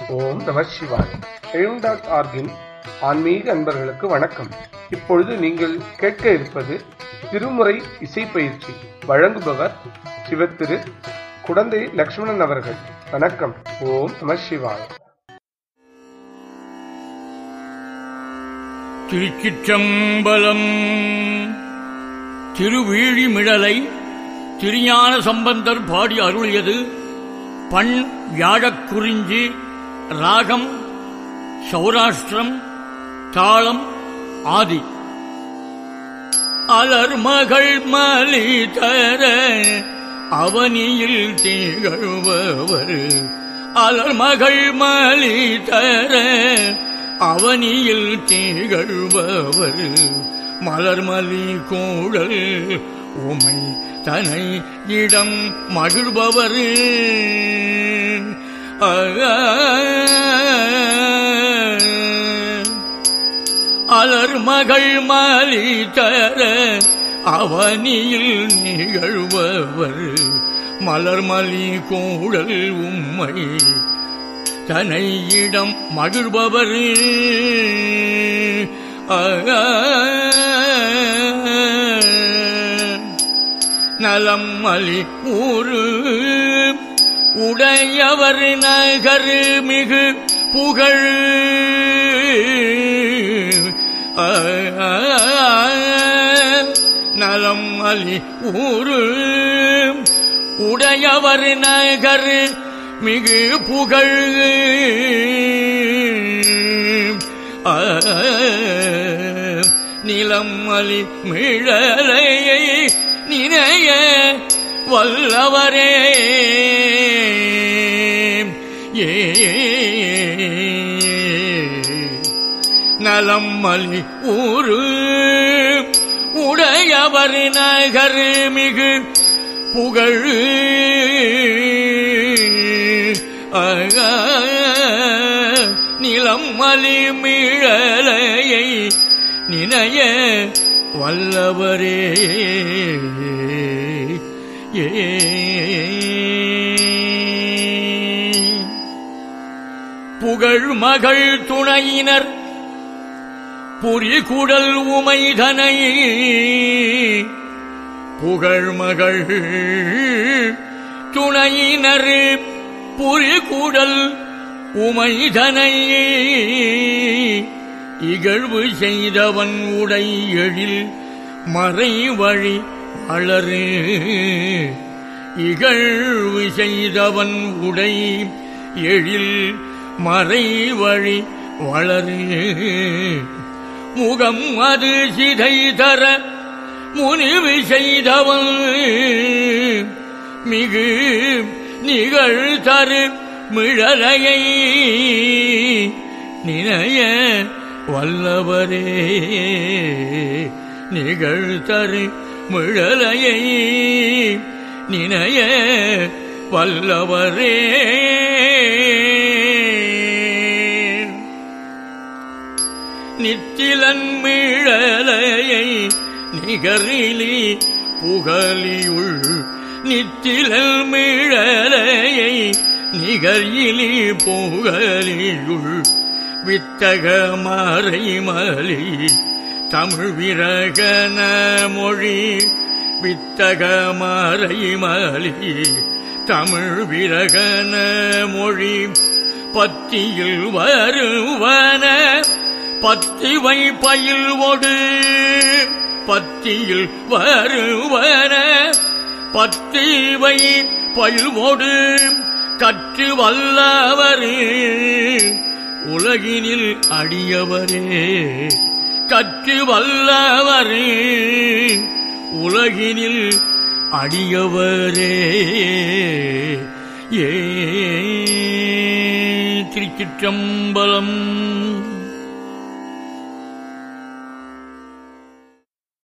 ஓம் நம சிவாய் எழும் டாட் ஆர்கின் ஆன்மீக அன்பர்களுக்கு வணக்கம் இப்பொழுது நீங்கள் கேட்க இருப்பது திருமுறை இசை பயிற்சி வழங்குபவர் சிவத்திரு குடந்தை லக்ஷ்மணன் அவர்கள் வணக்கம் ஓம் நம சிவாய் திருச்சிற்றம்பலம் திருவீழிமிழலை திருஞான சம்பந்தர் பாடி அருளியது பண் வியாழக் குறிஞ்சி ராகம் சௌராஷ்டிரம் தாளம் ஆதி அலர்மகள் மலி தர அவனியில் திகழ்பவர் அலர்மகள் மலி தர அவனியில் திகழ்பவர் மலர்மலி கூடல் உமை தனை இடம் மகிழ்பவர் அலர் மகள் மாலி தர அவனியில் நிகழ்பவர் மலர்மலி கூடல் உம்மை தனை இடம் மகிழ்பவர் நலம் மலி ஊரு உடையவர் நகர் மிகு புகழ் நலம் அலி ஊரு உடையவர் நகர் மிகு புகழ் நிலம் அலி மிழலையை நினைய வல்லவரே ஏ நலம் மலி ஊரு உடையவர் நகர் மிகு புகழ் நிலம் மலி மிழலையை நினைய வல்லவரே ஏ புகழ் மகள் துணையினர் புரிகுடல் உமைதனை புகழ் மகள் துணையினர் புரிகுடல் உமைதனை இகழ்வு செய்தவன் உடை எழில் மறை வழி வளரு இகழ்வு செய்தவன் உடை எழில் மறை வழி வளரு முகம் அது சிதை தர முனிவு செய்தவன் மிகு நிகழ் தரு மிழலையை நினைய வல்லவரே நிகழ் தரு மிழலையை நினைய வல்லவரே நித்திலன் மிழலையை நிகரிலி புகலியுள் நித்திலல் மிழலையை நிகரிலி புகலியுள் வித்தக மறைமலி தமிழ் விரகன மொழி வித்தக மறைமலி தமிழ் விரகன மொழி பத்தியில் வருவன பத்திவை பயில் ஒடு பத்தியில் வருவன பத்திவை பயில் ஒடு கற்று வல்லவர் உலகினில் அடியவரே கற்று வல்லவர் உலகினில் அடியவரே ஏ திருச்சிற்றம்பலம்